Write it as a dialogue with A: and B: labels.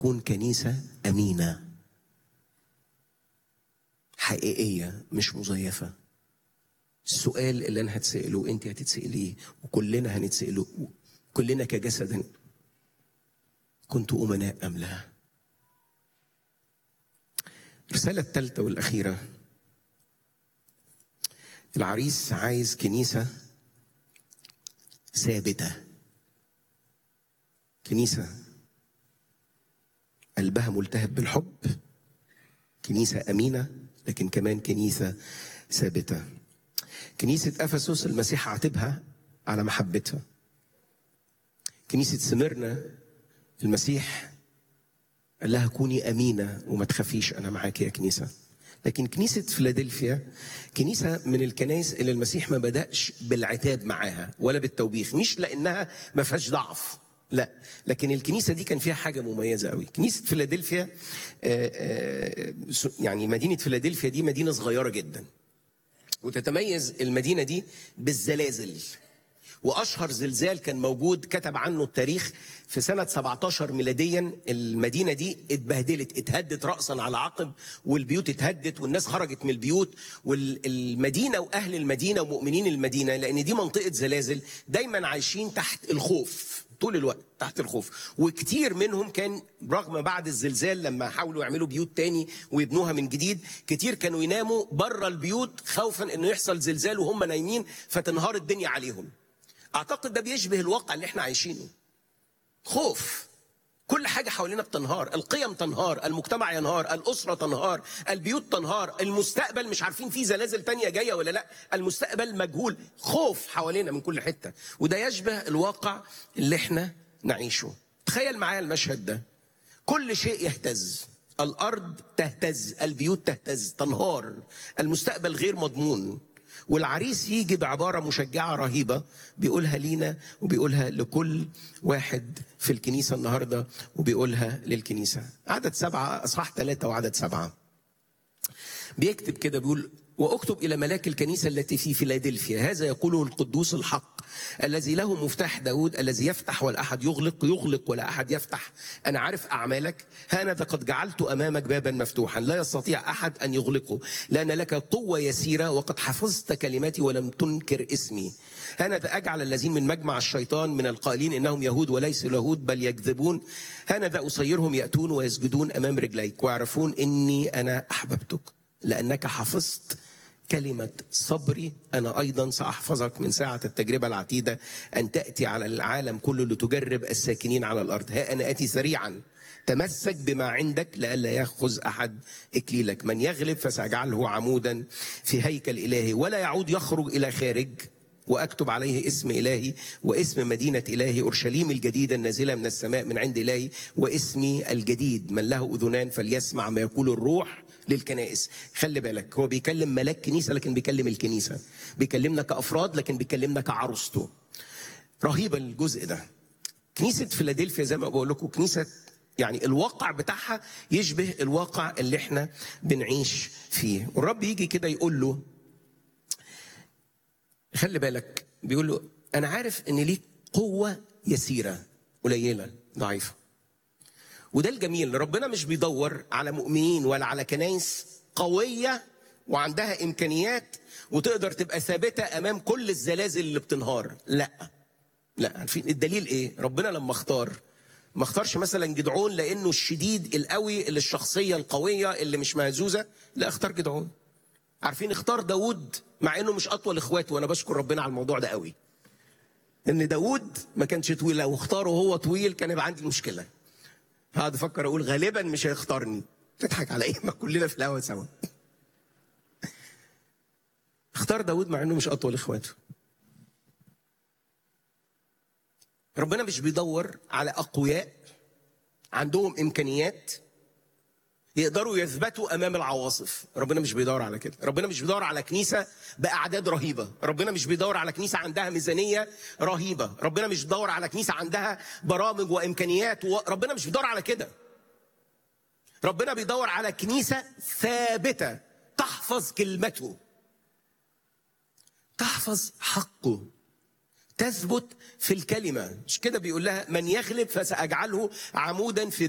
A: تكون كنيسة أمينة حقيقية مش مزيفة السؤال اللي أنا هتسأله أنت هتتسأليه وكلنا هنتسأله كلنا كجسد كنت أمناء أم لا الرسالة الثالثة والأخيرة العريس عايز كنيسة ثابتة كنيسة قلبها ملتهب بالحب كنيسة أمينة لكن كمان كنيسة ثابتة كنيسة أفسس المسيح عاتبها على محبتها كنيسة سمرنا المسيح قال لها كوني أمينة وما تخافيش أنا معاك يا كنيسة لكن كنيسة فيلادلفيا كنيسة من الكنائس اللي المسيح ما بدأش بالعتاب معاها ولا بالتوبيخ مش لأنها ما فيهاش ضعف لا لكن الكنيسة دي كان فيها حاجة مميزة قوي كنيسة فيلادلفيا يعني مدينة فيلادلفيا دي مدينة صغيرة جدا وتتميز المدينة دي بالزلازل واشهر زلزال كان موجود كتب عنه التاريخ في سنه 17 ميلاديا المدينه دي اتبهدلت اتهدت راسا على عقب والبيوت اتهدت والناس خرجت من البيوت والمدينه واهل المدينه ومؤمنين المدينه لان دي منطقه زلازل دايما عايشين تحت الخوف طول الوقت تحت الخوف وكتير منهم كان رغم بعد الزلزال لما حاولوا يعملوا بيوت تاني ويبنوها من جديد كتير كانوا يناموا بره البيوت خوفا انه يحصل زلزال وهم نايمين فتنهار الدنيا عليهم اعتقد ده بيشبه الواقع اللي احنا عايشينه خوف كل حاجة حوالينا بتنهار القيم تنهار المجتمع ينهار الأسرة تنهار البيوت تنهار المستقبل مش عارفين فيه زلازل تانية جاية ولا لا المستقبل مجهول خوف حوالينا من كل حتة وده يشبه الواقع اللي احنا نعيشه تخيل معايا المشهد ده كل شيء يهتز الأرض تهتز البيوت تهتز تنهار المستقبل غير مضمون والعريس يجي بعبارة مشجعة رهيبة بيقولها لينا وبيقولها لكل واحد في الكنيسة النهاردة وبيقولها للكنيسة عدد سبعة أصحاح ثلاثة وعدد سبعة بيكتب كده بيقول واكتب الى ملاك الكنيسه التي في فيلادلفيا هذا يقوله القدوس الحق الذي له مفتاح داود الذي يفتح ولا احد يغلق يغلق ولا احد يفتح انا عارف اعمالك هانذا قد جعلت امامك بابا مفتوحا لا يستطيع احد ان يغلقه لان لك قوه يسيره وقد حفظت كلماتي ولم تنكر اسمي هانذا اجعل الذين من مجمع الشيطان من القائلين انهم يهود وليسوا يهود بل يكذبون هانذا اصيرهم ياتون ويسجدون امام رجليك ويعرفون اني انا احببتك لانك حفظت كلمة صبري أنا أيضا سأحفظك من ساعة التجربة العتيدة أن تأتي على العالم كله لتجرب الساكنين على الأرض ها أنا آتي سريعا تمسك بما عندك لئلا يأخذ أحد إكليلك من يغلب فسأجعله عمودا في هيكل إلهي ولا يعود يخرج إلى خارج واكتب عليه اسم الهي واسم مدينه الهي اورشليم الجديده النازله من السماء من عند الهي واسمي الجديد من له اذنان فليسمع ما يقول الروح للكنائس خلي بالك هو بيكلم ملاك كنيسه لكن بيكلم الكنيسه بيكلمنا كافراد لكن بيكلمنا كعروسته رهيب الجزء ده كنيسه فيلادلفيا زي ما بقول لكم كنيسه يعني الواقع بتاعها يشبه الواقع اللي احنا بنعيش فيه والرب يجي كده يقول له خلي بالك بيقول له انا عارف ان ليك قوه يسيره قليله ضعيفه وده الجميل ربنا مش بيدور على مؤمنين ولا على كنايس قويه وعندها امكانيات وتقدر تبقى ثابته امام كل الزلازل اللي بتنهار لا لا عارفين الدليل ايه ربنا لما اختار ما اختارش مثلا جدعون لانه الشديد القوي اللي الشخصيه القويه اللي مش مهزوزه لا اختار جدعون عارفين اختار داود مع انه مش اطول اخواته وانا بشكر ربنا على الموضوع ده قوي ان داود ما كانش طويل لو اختاره هو طويل كان يبقى عندي مشكله هقعد افكر اقول غالبا مش هيختارني تضحك على ايه ما كلنا في الهوا سوا اختار داود مع انه مش اطول اخواته ربنا مش بيدور على اقوياء عندهم امكانيات يقدروا يثبتوا امام العواصف ربنا مش بيدور على كده ربنا مش بيدور على كنيسه باعداد رهيبه ربنا مش بيدور على كنيسه عندها ميزانيه رهيبه ربنا مش بيدور على كنيسه عندها برامج وامكانيات و... ربنا مش بيدور على كده ربنا بيدور على كنيسه ثابته تحفظ كلمته تحفظ حقه تثبت في الكلمة مش كده بيقول لها من يغلب فسأجعله عمودا في